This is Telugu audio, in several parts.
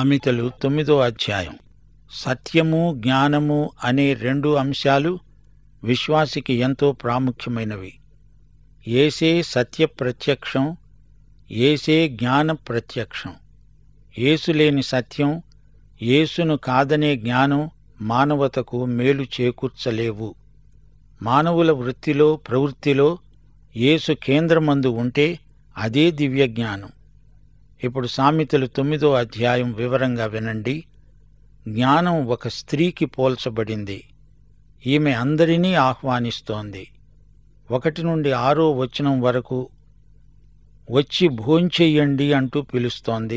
సామెతలు తొమ్మిదో అధ్యాయం సత్యము జ్ఞానము అనే రెండు అంశాలు విశ్వాసికి ఎంతో ప్రాముఖ్యమైనవి ఏసే సత్య ప్రత్యక్షం ఏసే జ్ఞాన ప్రత్యక్షం ఏసులేని సత్యం యేసును కాదనే జ్ఞానం మానవతకు మేలు చేకూర్చలేవు మానవుల వృత్తిలో ప్రవృత్తిలో యేసు కేంద్రమందు ఉంటే అదే దివ్య జ్ఞానం ఇప్పుడు సామెతలు తొమ్మిదో అధ్యాయం వివరంగా వినండి జ్ఞానం ఒక స్త్రీకి పోల్చబడింది ఈమె అందరినీ ఆహ్వానిస్తోంది ఒకటి నుండి ఆరో వచనం వరకు వచ్చి భోంచెయ్యండి అంటూ పిలుస్తోంది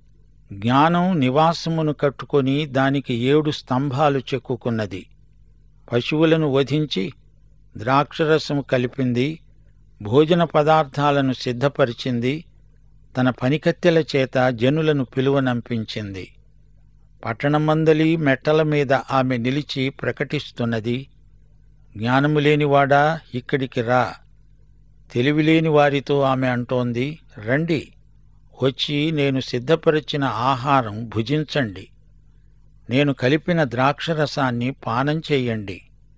జ్ఞానం నివాసమును కట్టుకొని దానికి ఏడు స్తంభాలు చెక్కుకున్నది పశువులను వధించి ద్రాక్షరసము కలిపింది భోజన పదార్థాలను సిద్ధపరిచింది తన పనికత్తెల చేత జనులను పిలువనంపించింది పట్టణమందలి మెట్టల మీద ఆమె నిలిచి ప్రకటిస్తున్నది జ్ఞానము లేనివాడా ఇక్కడికి రా తెలివిలేని వారితో ఆమె అంటోంది రండి వచ్చి నేను సిద్ధపరిచిన ఆహారం భుజించండి నేను కలిపిన ద్రాక్షరసాన్ని పానం చెయ్యండి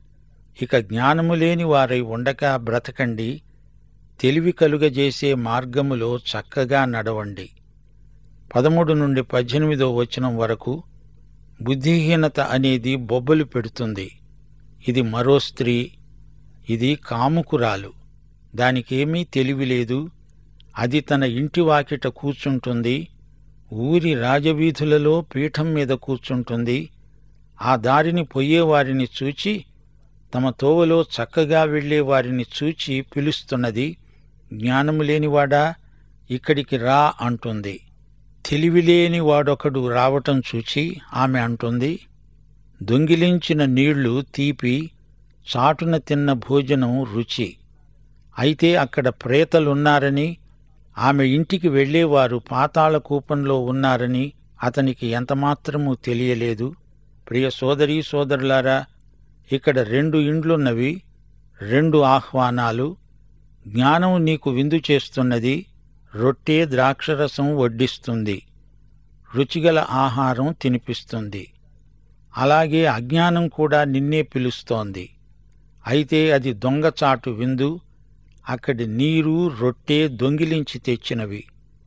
ఇక జ్ఞానము లేని వారై ఉండక బ్రతకండి తెలివి కలుగజేసే మార్గములో చక్కగా నడవండి పదమూడు నుండి పద్దెనిమిదో వచనం వరకు బుద్ధిహీనత అనేది బొబ్బలు పెడుతుంది ఇది మరో స్త్రీ ఇది కాముకురాలు దానికేమీ తెలివి లేదు అది తన ఇంటి వాకిట కూర్చుంటుంది ఊరి రాజవీధులలో పీఠం మీద కూర్చుంటుంది ఆ దారిని పొయ్యేవారిని చూచి తమ తోవలో చక్కగా వెళ్లే వారిని చూచి పిలుస్తున్నది జ్ఞానము లేనివాడా ఇక్కడికి రా అంటుంది తెలివిలేని వాడొకడు రావటం చూచి ఆమె అంటుంది దొంగిలించిన నీళ్లు తీపి చాటున తిన్న భోజనం రుచి అయితే అక్కడ ప్రేతలున్నారని ఆమె ఇంటికి వెళ్లేవారు పాతాళ కూపంలో ఉన్నారని అతనికి ఎంతమాత్రమూ తెలియలేదు ప్రియ సోదరీ సోదరులారా ఇక్కడ రెండు ఇండ్లున్నవి రెండు ఆహ్వానాలు జ్ఞానం నీకు విందు చేస్తున్నది రొట్టె ద్రాక్షరసం వడ్డిస్తుంది రుచిగల ఆహారం తినిపిస్తుంది అలాగే అజ్ఞానం కూడా నిన్నే పిలుస్తోంది అయితే అది దొంగచాటు విందు అక్కడి నీరు రొట్టె దొంగిలించి తెచ్చినవి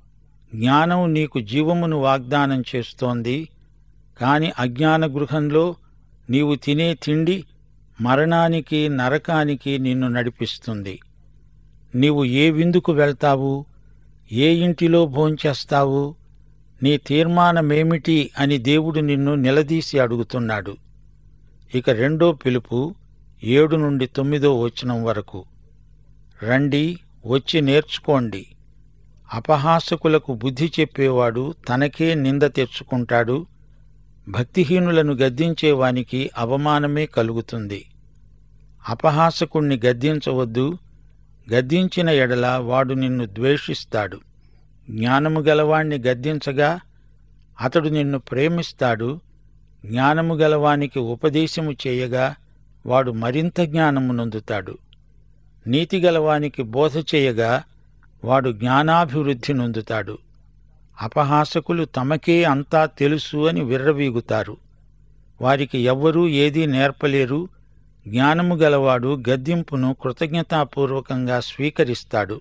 జ్ఞానం నీకు జీవమును వాగ్దానం చేస్తోంది కాని అజ్ఞాన గృహంలో నీవు తినే తిండి మరణానికి నరకానికి నిన్ను నడిపిస్తుంది నీవు ఏ విందుకు వెళ్తావు ఏ ఇంటిలో భోంచేస్తావు నీ తీర్మానమేమిటి అని దేవుడు నిన్ను నిలదీసి అడుగుతున్నాడు ఇక రెండో పిలుపు ఏడు నుండి తొమ్మిదో వచనం వరకు రండి వచ్చి నేర్చుకోండి అపహాసకులకు బుద్ధి చెప్పేవాడు తనకే నింద తెచ్చుకుంటాడు భక్తిహీనులను గద్దించేవానికి అవమానమే కలుగుతుంది అపహాసకుణ్ణి గద్దించవద్దు గద్దించిన ఎడల వాడు నిన్ను ద్వేషిస్తాడు జ్ఞానము గలవాణ్ణి గద్దించగా అతడు నిన్ను ప్రేమిస్తాడు జ్ఞానము గలవానికి ఉపదేశము చేయగా వాడు మరింత జ్ఞానము నొందుతాడు నీతి గలవానికి బోధ చేయగా వాడు జ్ఞానాభివృద్ధి నొందుతాడు అపహాసకులు తమకే అంతా తెలుసు అని విర్రవీగుతారు వారికి ఎవ్వరూ ఏదీ నేర్పలేరు జ్ఞానము గలవాడు గద్దింపును కృతజ్ఞతాపూర్వకంగా స్వీకరిస్తాడు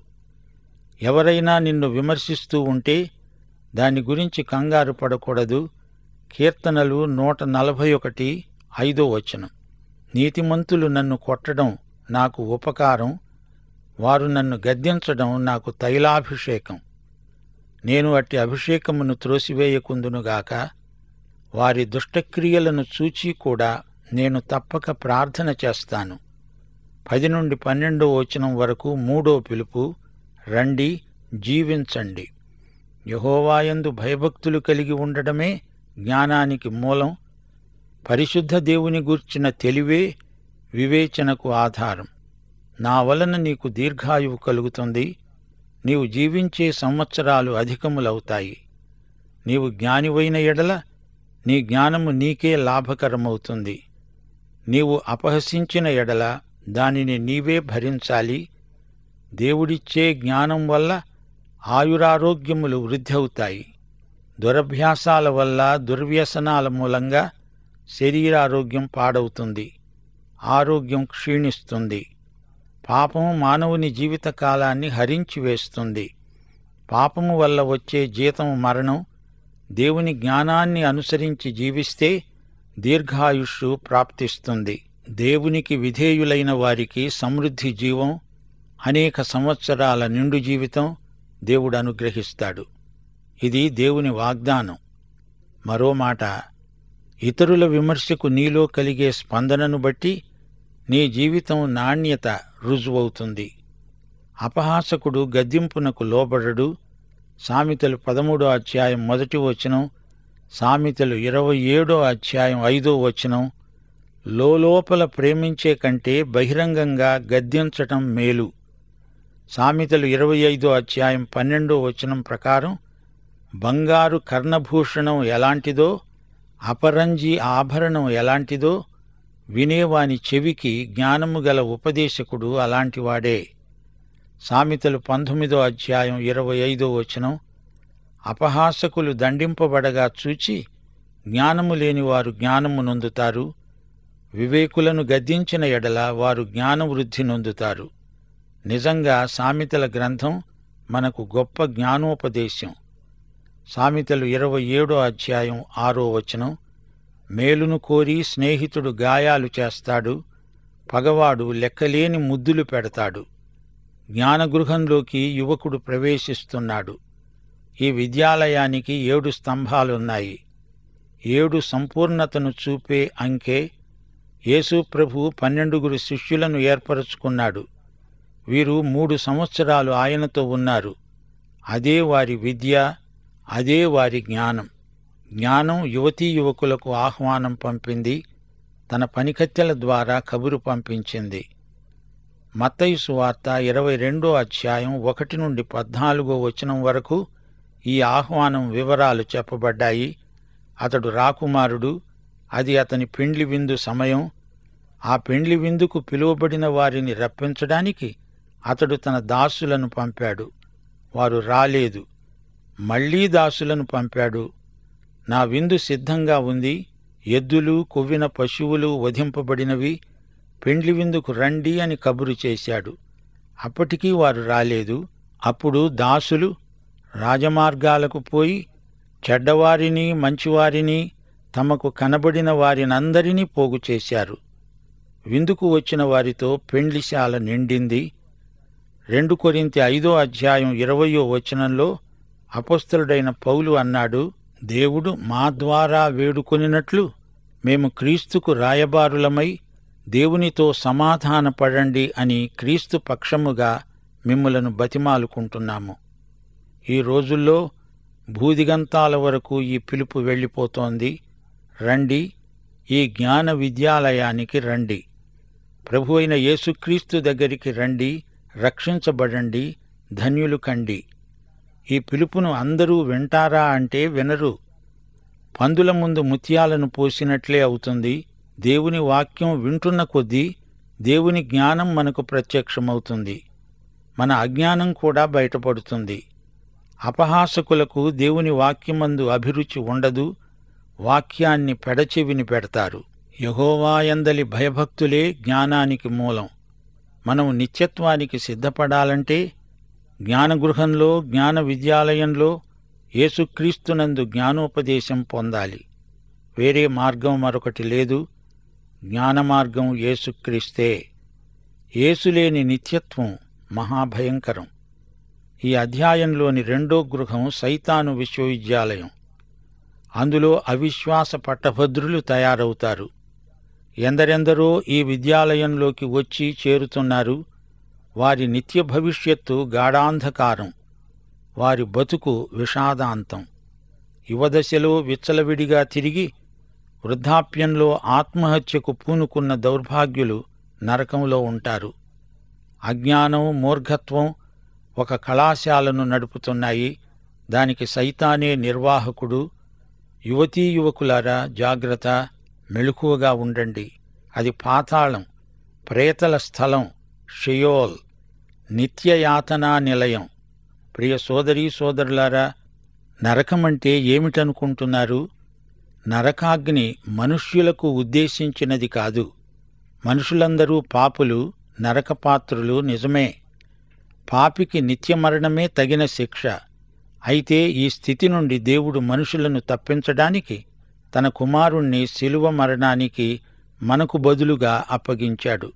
ఎవరైనా నిన్ను విమర్శిస్తూ ఉంటే దాని గురించి కంగారు పడకూడదు కీర్తనలు నూట నలభై ఒకటి ఐదో వచనం నీతిమంతులు నన్ను కొట్టడం నాకు ఉపకారం వారు నన్ను గద్దించడం నాకు తైలాభిషేకం నేను అట్టి అభిషేకమును త్రోసివేయకుందునుగాక వారి దుష్టక్రియలను చూచి కూడా నేను తప్పక ప్రార్థన చేస్తాను పది నుండి పన్నెండో వచనం వరకు మూడో పిలుపు రండి జీవించండి యహోవాయందు భయభక్తులు కలిగి ఉండడమే జ్ఞానానికి మూలం పరిశుద్ధ దేవుని గూర్చిన తెలివే వివేచనకు ఆధారం నా వలన నీకు దీర్ఘాయువు కలుగుతుంది నీవు జీవించే సంవత్సరాలు అధికములవుతాయి నీవు జ్ఞానివైన ఎడల నీ జ్ఞానము నీకే లాభకరమవుతుంది నీవు అపహసించిన ఎడల దానిని నీవే భరించాలి దేవుడిచ్చే జ్ఞానం వల్ల ఆయురారోగ్యములు వృద్ధి అవుతాయి దురభ్యాసాల వల్ల దుర్వ్యసనాల మూలంగా శరీరారోగ్యం పాడవుతుంది ఆరోగ్యం క్షీణిస్తుంది పాపం మానవుని జీవితకాలాన్ని హరించి వేస్తుంది పాపము వల్ల వచ్చే జీతం మరణం దేవుని జ్ఞానాన్ని అనుసరించి జీవిస్తే దీర్ఘాయుష్షు ప్రాప్తిస్తుంది దేవునికి విధేయులైన వారికి సమృద్ధి జీవం అనేక సంవత్సరాల నిండు జీవితం దేవుడు అనుగ్రహిస్తాడు ఇది దేవుని వాగ్దానం మరో మాట ఇతరుల విమర్శకు నీలో కలిగే స్పందనను బట్టి నీ జీవితం నాణ్యత రుజువవుతుంది అపహాసకుడు గద్దింపునకు లోబడడు సామెతలు పదమూడో అధ్యాయం మొదటి వచనం సామెతలు ఇరవై ఏడో అధ్యాయం ఐదో వచనం లోపల ప్రేమించే కంటే బహిరంగంగా గద్దించటం మేలు సామెతలు ఇరవై ఐదో అధ్యాయం పన్నెండో వచనం ప్రకారం బంగారు కర్ణభూషణం ఎలాంటిదో అపరంజి ఆభరణం ఎలాంటిదో వినేవాని చెవికి జ్ఞానము గల ఉపదేశకుడు అలాంటివాడే సామెతలు పంతొమ్మిదో అధ్యాయం ఇరవై ఐదో వచనం అపహాసకులు దండింపబడగా చూచి జ్ఞానము లేనివారు జ్ఞానము నొందుతారు వివేకులను గద్దించిన ఎడల వారు జ్ఞానవృద్ధి నొందుతారు నిజంగా సామెతల గ్రంథం మనకు గొప్ప జ్ఞానోపదేశం సామెతలు ఇరవై ఏడో అధ్యాయం ఆరో వచనం మేలును కోరి స్నేహితుడు గాయాలు చేస్తాడు పగవాడు లెక్కలేని ముద్దులు పెడతాడు జ్ఞానగృహంలోకి యువకుడు ప్రవేశిస్తున్నాడు ఈ విద్యాలయానికి ఏడు స్తంభాలున్నాయి ఏడు సంపూర్ణతను చూపే అంకె యేసు ప్రభు పన్నెండుగురు శిష్యులను ఏర్పరచుకున్నాడు వీరు మూడు సంవత్సరాలు ఆయనతో ఉన్నారు అదే వారి విద్య అదే వారి జ్ఞానం జ్ఞానం యువతీ యువకులకు ఆహ్వానం పంపింది తన పనికత్తెల ద్వారా కబురు పంపించింది మత్తయి సువార్త ఇరవై రెండో అధ్యాయం ఒకటి నుండి పద్నాలుగో వచనం వరకు ఈ ఆహ్వానం వివరాలు చెప్పబడ్డాయి అతడు రాకుమారుడు అది అతని పెండ్లి విందు సమయం ఆ పెండ్లి విందుకు పిలువబడిన వారిని రప్పించడానికి అతడు తన దాసులను పంపాడు వారు రాలేదు మళ్లీ దాసులను పంపాడు నా విందు సిద్ధంగా ఉంది ఎద్దులు కొవ్విన పశువులు వధింపబడినవి పెండ్లి విందుకు రండి అని కబురు చేశాడు అప్పటికీ వారు రాలేదు అప్పుడు దాసులు రాజమార్గాలకు పోయి చెడ్డవారిని మంచివారిని తమకు కనబడిన వారినందరినీ పోగు చేశారు విందుకు వచ్చిన వారితో పెండ్లిశాల నిండింది రెండు కొరింతి ఐదో అధ్యాయం ఇరవయో వచనంలో అపస్తులుడైన పౌలు అన్నాడు దేవుడు మా ద్వారా వేడుకొనినట్లు మేము క్రీస్తుకు రాయబారులమై దేవునితో సమాధానపడండి అని క్రీస్తు పక్షముగా మిమ్ములను బతిమాలుకుంటున్నాము ఈ రోజుల్లో భూదిగంతాల వరకు ఈ పిలుపు వెళ్ళిపోతోంది రండి ఈ జ్ఞాన విద్యాలయానికి రండి ప్రభు అయిన యేసుక్రీస్తు దగ్గరికి రండి రక్షించబడండి ధన్యులు కండి ఈ పిలుపును అందరూ వింటారా అంటే వినరు పందుల ముందు ముత్యాలను పోసినట్లే అవుతుంది దేవుని వాక్యం వింటున్న కొద్దీ దేవుని జ్ఞానం మనకు ప్రత్యక్షమవుతుంది మన అజ్ఞానం కూడా బయటపడుతుంది అపహాసకులకు దేవుని వాక్యమందు అభిరుచి ఉండదు వాక్యాన్ని పెడచెవిని పెడతారు యహోవాయందలి భయభక్తులే జ్ఞానానికి మూలం మనం నిత్యత్వానికి సిద్ధపడాలంటే జ్ఞానగృహంలో జ్ఞాన విద్యాలయంలో యేసుక్రీస్తునందు జ్ఞానోపదేశం పొందాలి వేరే మార్గం మరొకటి లేదు జ్ఞాన మార్గం యేసుక్రీస్తే యేసులేని నిత్యత్వం మహాభయంకరం ఈ అధ్యాయంలోని రెండో గృహం సైతాను విశ్వవిద్యాలయం అందులో అవిశ్వాస పట్టభద్రులు తయారవుతారు ఎందరెందరో ఈ విద్యాలయంలోకి వచ్చి చేరుతున్నారు వారి నిత్య భవిష్యత్తు గాఢాంధకారం వారి బతుకు విషాదాంతం యువదశలో విచ్చలవిడిగా తిరిగి వృద్ధాప్యంలో ఆత్మహత్యకు పూనుకున్న దౌర్భాగ్యులు నరకంలో ఉంటారు అజ్ఞానం మూర్ఘత్వం ఒక కళాశాలను నడుపుతున్నాయి దానికి సైతానే నిర్వాహకుడు యువతీ యువకులారా జాగ్రత్త మెళుకువగా ఉండండి అది పాతాళం ప్రేతల స్థలం షియోల్ నిత్యయాతనా నిలయం ప్రియ సోదరీ సోదరులారా నరకమంటే ఏమిటనుకుంటున్నారు నరకాగ్ని మనుష్యులకు ఉద్దేశించినది కాదు మనుషులందరూ పాపులు నరకపాత్రులు నిజమే పాపికి నిత్యమరణమే తగిన శిక్ష అయితే ఈ స్థితి నుండి దేవుడు మనుషులను తప్పించడానికి తన కుమారుణ్ణి శిలువ మరణానికి మనకు బదులుగా అప్పగించాడు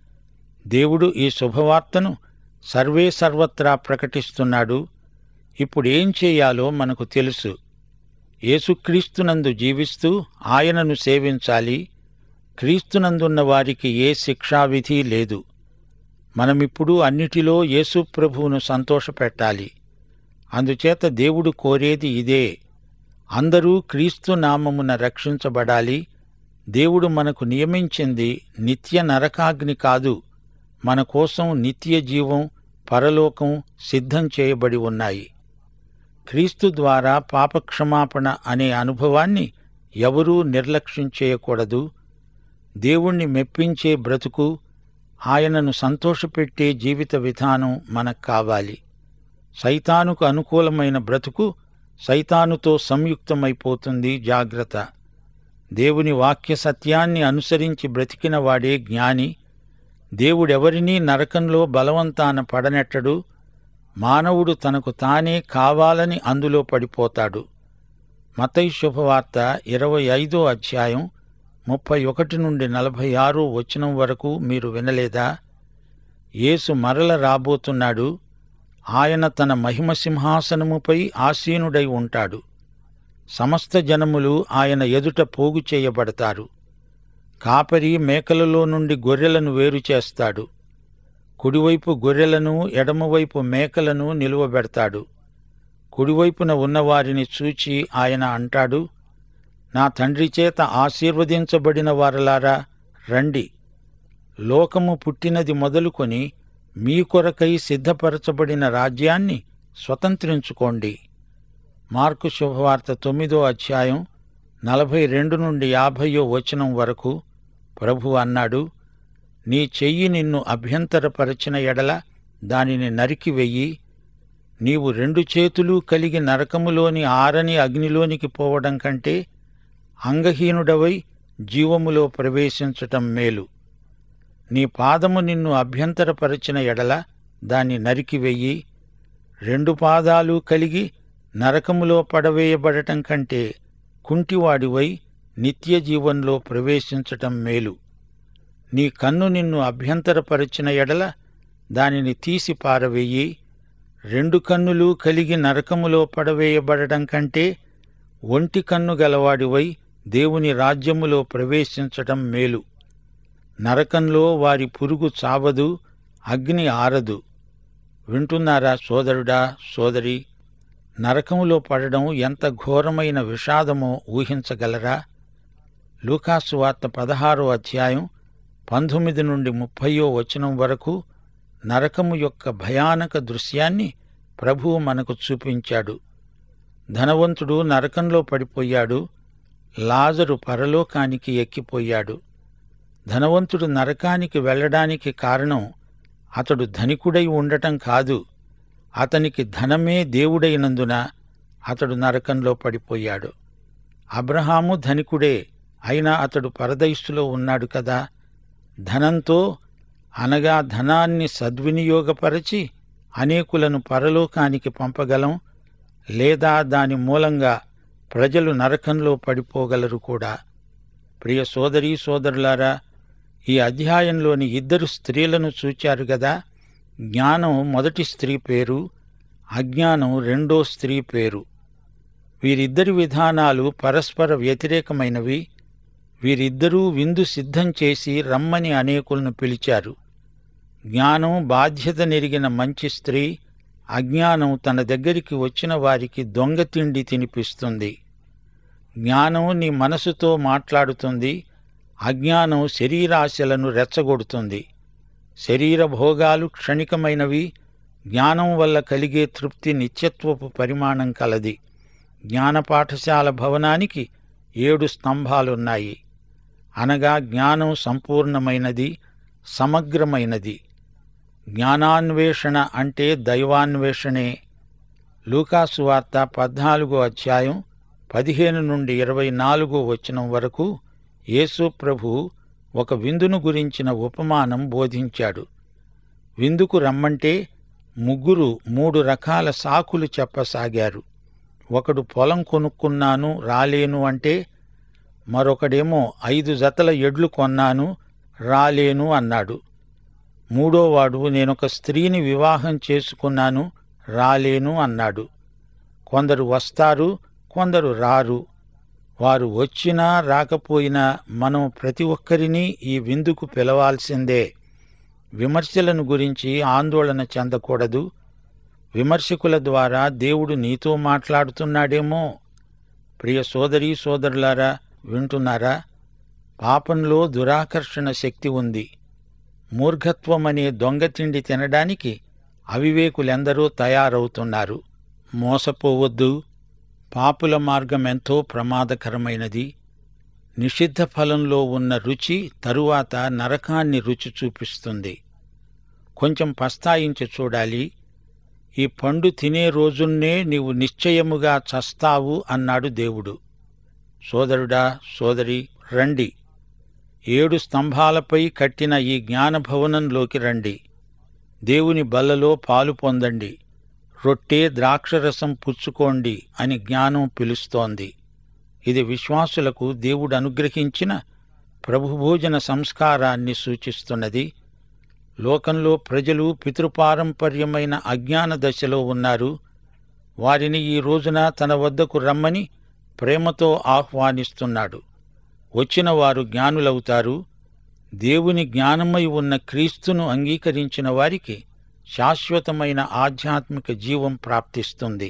దేవుడు ఈ శుభవార్తను సర్వే సర్వత్రా ప్రకటిస్తున్నాడు ఇప్పుడేం చేయాలో మనకు తెలుసు యేసుక్రీస్తునందు జీవిస్తూ ఆయనను సేవించాలి క్రీస్తునందున్న వారికి ఏ శిక్షావిధి లేదు మనమిప్పుడు అన్నిటిలో యేసు ప్రభువును సంతోషపెట్టాలి అందుచేత దేవుడు కోరేది ఇదే అందరూ క్రీస్తు నామమున రక్షించబడాలి దేవుడు మనకు నియమించింది నిత్య నరకాగ్ని కాదు మన కోసం నిత్య జీవం పరలోకం సిద్ధం చేయబడి ఉన్నాయి క్రీస్తు ద్వారా పాపక్షమాపణ అనే అనుభవాన్ని ఎవరూ నిర్లక్ష్యం చేయకూడదు దేవుణ్ణి మెప్పించే బ్రతుకు ఆయనను సంతోషపెట్టే జీవిత విధానం మనకు కావాలి సైతానుకు అనుకూలమైన బ్రతుకు సైతానుతో సంయుక్తమైపోతుంది జాగ్రత్త దేవుని వాక్య సత్యాన్ని అనుసరించి బ్రతికిన వాడే జ్ఞాని దేవుడెవరినీ నరకంలో బలవంతాన పడనెట్టడు మానవుడు తనకు తానే కావాలని అందులో పడిపోతాడు మతై శుభవార్త ఇరవై ఐదో అధ్యాయం ముప్పై ఒకటి నుండి నలభై ఆరో వచనం వరకు మీరు వినలేదా యేసు మరల రాబోతున్నాడు ఆయన తన మహిమ సింహాసనముపై ఆసీనుడై ఉంటాడు సమస్త జనములు ఆయన ఎదుట పోగు చేయబడతారు కాపరి మేకలలో నుండి గొర్రెలను వేరు చేస్తాడు కుడివైపు గొర్రెలను ఎడమవైపు మేకలను నిలువబెడతాడు కుడివైపున ఉన్నవారిని చూచి ఆయన అంటాడు నా తండ్రి చేత ఆశీర్వదించబడిన వారలారా రండి లోకము పుట్టినది మొదలుకొని మీ కొరకై సిద్ధపరచబడిన రాజ్యాన్ని స్వతంత్రించుకోండి మార్కు శుభవార్త తొమ్మిదో అధ్యాయం నలభై రెండు నుండి యాభయో వచనం వరకు ప్రభు అన్నాడు నీ చెయ్యి నిన్ను అభ్యంతరపరచిన ఎడల దానిని నరికివెయ్యి నీవు రెండు చేతులు కలిగి నరకములోని ఆరని అగ్నిలోనికి పోవడం కంటే అంగహీనుడవై జీవములో ప్రవేశించటం మేలు నీ పాదము నిన్ను అభ్యంతరపరచిన ఎడల దాన్ని నరికివెయ్యి రెండు పాదాలు కలిగి నరకములో పడవేయబడటం కంటే కుంటివాడివై నిత్య జీవంలో ప్రవేశించటం మేలు నీ కన్ను నిన్ను అభ్యంతరపరచిన ఎడల దానిని తీసి పారవేయి రెండు కన్నులు కలిగి నరకములో పడవేయబడటం కంటే ఒంటి కన్ను గలవాడివై దేవుని రాజ్యములో ప్రవేశించటం మేలు నరకంలో వారి పురుగు చావదు అగ్ని ఆరదు వింటున్నారా సోదరుడా సోదరి నరకములో పడడం ఎంత ఘోరమైన విషాదమో ఊహించగలరా లూకాసు వార్త పదహారో అధ్యాయం పంతొమ్మిది నుండి ముప్పయో వచనం వరకు నరకము యొక్క భయానక దృశ్యాన్ని ప్రభువు మనకు చూపించాడు ధనవంతుడు నరకంలో పడిపోయాడు లాజరు పరలోకానికి ఎక్కిపోయాడు ధనవంతుడు నరకానికి వెళ్ళడానికి కారణం అతడు ధనికుడై ఉండటం కాదు అతనికి ధనమే దేవుడైనందున అతడు నరకంలో పడిపోయాడు అబ్రహాము ధనికుడే అయినా అతడు పరదైస్సులో ఉన్నాడు కదా ధనంతో అనగా ధనాన్ని సద్వినియోగపరచి అనేకులను పరలోకానికి పంపగలం లేదా దాని మూలంగా ప్రజలు నరకంలో పడిపోగలరు కూడా ప్రియ సోదరీ సోదరులారా ఈ అధ్యాయంలోని ఇద్దరు స్త్రీలను చూచారు గదా జ్ఞానం మొదటి స్త్రీ పేరు అజ్ఞానం రెండో స్త్రీ పేరు వీరిద్దరి విధానాలు పరస్పర వ్యతిరేకమైనవి వీరిద్దరూ విందు సిద్ధం చేసి రమ్మని అనేకులను పిలిచారు జ్ఞానం బాధ్యత నెరిగిన మంచి స్త్రీ అజ్ఞానం తన దగ్గరికి వచ్చిన వారికి దొంగ తిండి తినిపిస్తుంది జ్ఞానం నీ మనసుతో మాట్లాడుతుంది అజ్ఞానం శరీరాశలను రెచ్చగొడుతుంది శరీర భోగాలు క్షణికమైనవి జ్ఞానం వల్ల కలిగే తృప్తి నిత్యత్వపు పరిమాణం కలది జ్ఞాన పాఠశాల భవనానికి ఏడు స్తంభాలున్నాయి అనగా జ్ఞానం సంపూర్ణమైనది సమగ్రమైనది జ్ఞానాన్వేషణ అంటే దైవాన్వేషణే లూకాసు వార్త పద్నాలుగో అధ్యాయం పదిహేను నుండి ఇరవై నాలుగో వచనం వరకు యేసు ప్రభు ఒక విందును గురించిన ఉపమానం బోధించాడు విందుకు రమ్మంటే ముగ్గురు మూడు రకాల సాకులు చెప్పసాగారు ఒకడు పొలం కొనుక్కున్నాను రాలేను అంటే మరొకడేమో ఐదు జతల ఎడ్లు కొన్నాను రాలేను అన్నాడు మూడోవాడు నేనొక స్త్రీని వివాహం చేసుకున్నాను రాలేను అన్నాడు కొందరు వస్తారు కొందరు రారు వారు వచ్చినా రాకపోయినా మనం ప్రతి ఒక్కరినీ ఈ విందుకు పిలవాల్సిందే విమర్శలను గురించి ఆందోళన చెందకూడదు విమర్శకుల ద్వారా దేవుడు నీతో మాట్లాడుతున్నాడేమో ప్రియ సోదరీ సోదరులారా వింటున్నారా పాపంలో దురాకర్షణ శక్తి ఉంది మూర్ఘత్వమనే దొంగ తిండి తినడానికి అవివేకులెందరో తయారవుతున్నారు మోసపోవద్దు పాపుల మార్గం ఎంతో ప్రమాదకరమైనది నిషిద్ధ ఫలంలో ఉన్న రుచి తరువాత నరకాన్ని రుచి చూపిస్తుంది కొంచెం పస్తాయించి చూడాలి ఈ పండు తినే రోజున్నే నీవు నిశ్చయముగా చస్తావు అన్నాడు దేవుడు సోదరుడా సోదరి రండి ఏడు స్తంభాలపై కట్టిన ఈ జ్ఞానభవనంలోకి రండి దేవుని బల్లలో పాలు పొందండి రొట్టె ద్రాక్షరసం పుచ్చుకోండి అని జ్ఞానం పిలుస్తోంది ఇది విశ్వాసులకు దేవుడు అనుగ్రహించిన ప్రభుభోజన సంస్కారాన్ని సూచిస్తున్నది లోకంలో ప్రజలు పితృపారంపర్యమైన అజ్ఞాన దశలో ఉన్నారు వారిని ఈ రోజున తన వద్దకు రమ్మని ప్రేమతో ఆహ్వానిస్తున్నాడు వచ్చిన వారు జ్ఞానులవుతారు దేవుని జ్ఞానమై ఉన్న క్రీస్తును అంగీకరించిన వారికి శాశ్వతమైన ఆధ్యాత్మిక జీవం ప్రాప్తిస్తుంది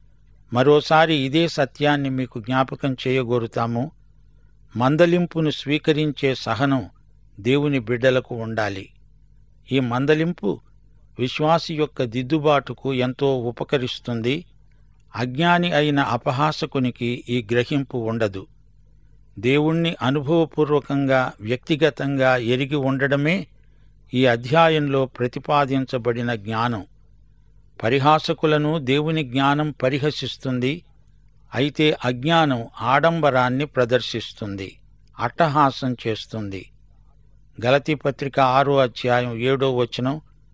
మరోసారి ఇదే సత్యాన్ని మీకు జ్ఞాపకం చేయగోరుతాము మందలింపును స్వీకరించే సహనం దేవుని బిడ్డలకు ఉండాలి ఈ మందలింపు విశ్వాసి యొక్క దిద్దుబాటుకు ఎంతో ఉపకరిస్తుంది అజ్ఞాని అయిన అపహాసకునికి ఈ గ్రహింపు ఉండదు దేవుణ్ణి అనుభవపూర్వకంగా వ్యక్తిగతంగా ఎరిగి ఉండడమే ఈ అధ్యాయంలో ప్రతిపాదించబడిన జ్ఞానం పరిహాసకులను దేవుని జ్ఞానం పరిహసిస్తుంది అయితే అజ్ఞానం ఆడంబరాన్ని ప్రదర్శిస్తుంది అట్టహాసం చేస్తుంది గలతీ పత్రిక ఆరో అధ్యాయం ఏడో వచనం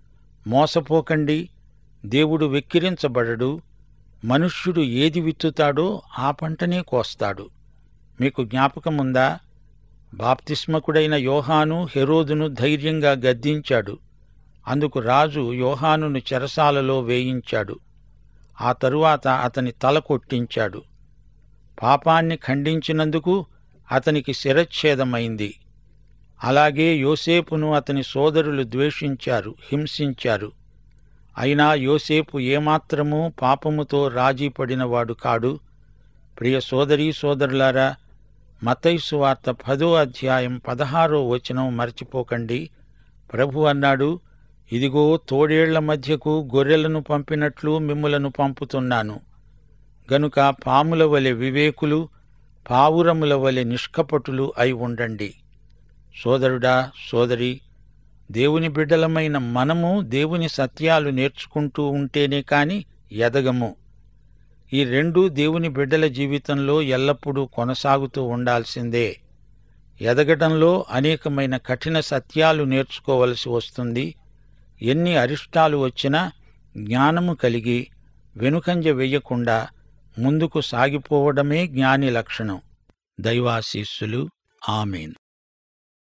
మోసపోకండి దేవుడు వెక్కిరించబడడు మనుష్యుడు ఏది విత్తుతాడో ఆ పంటనే కోస్తాడు మీకు జ్ఞాపకముందా బాప్తిస్మకుడైన యోహాను హెరోదును ధైర్యంగా గద్దించాడు అందుకు రాజు యోహానును చెరసాలలో వేయించాడు ఆ తరువాత అతని తల కొట్టించాడు పాపాన్ని ఖండించినందుకు అతనికి శిరచ్ఛేదమైంది అలాగే యోసేపును అతని సోదరులు ద్వేషించారు హింసించారు అయినా యోసేపు ఏమాత్రమూ పాపముతో రాజీపడినవాడు కాడు ప్రియ సోదరీ సోదరులారా మతైసు వార్త పదో అధ్యాయం పదహారో వచనం మర్చిపోకండి ప్రభు అన్నాడు ఇదిగో తోడేళ్ల మధ్యకు గొర్రెలను పంపినట్లు మిమ్ములను పంపుతున్నాను గనుక పాముల వలె వివేకులు పావురముల వలె నిష్కపటులు అయి ఉండండి సోదరుడా సోదరి దేవుని బిడ్డలమైన మనము దేవుని సత్యాలు నేర్చుకుంటూ ఉంటేనే కాని ఎదగము ఈ రెండు దేవుని బిడ్డల జీవితంలో ఎల్లప్పుడూ కొనసాగుతూ ఉండాల్సిందే ఎదగటంలో అనేకమైన కఠిన సత్యాలు నేర్చుకోవలసి వస్తుంది ఎన్ని అరిష్టాలు వచ్చినా జ్ఞానము కలిగి వెనుకంజ వెయ్యకుండా ముందుకు సాగిపోవడమే జ్ఞాని లక్షణం దైవాశీస్సులు ఆమెన్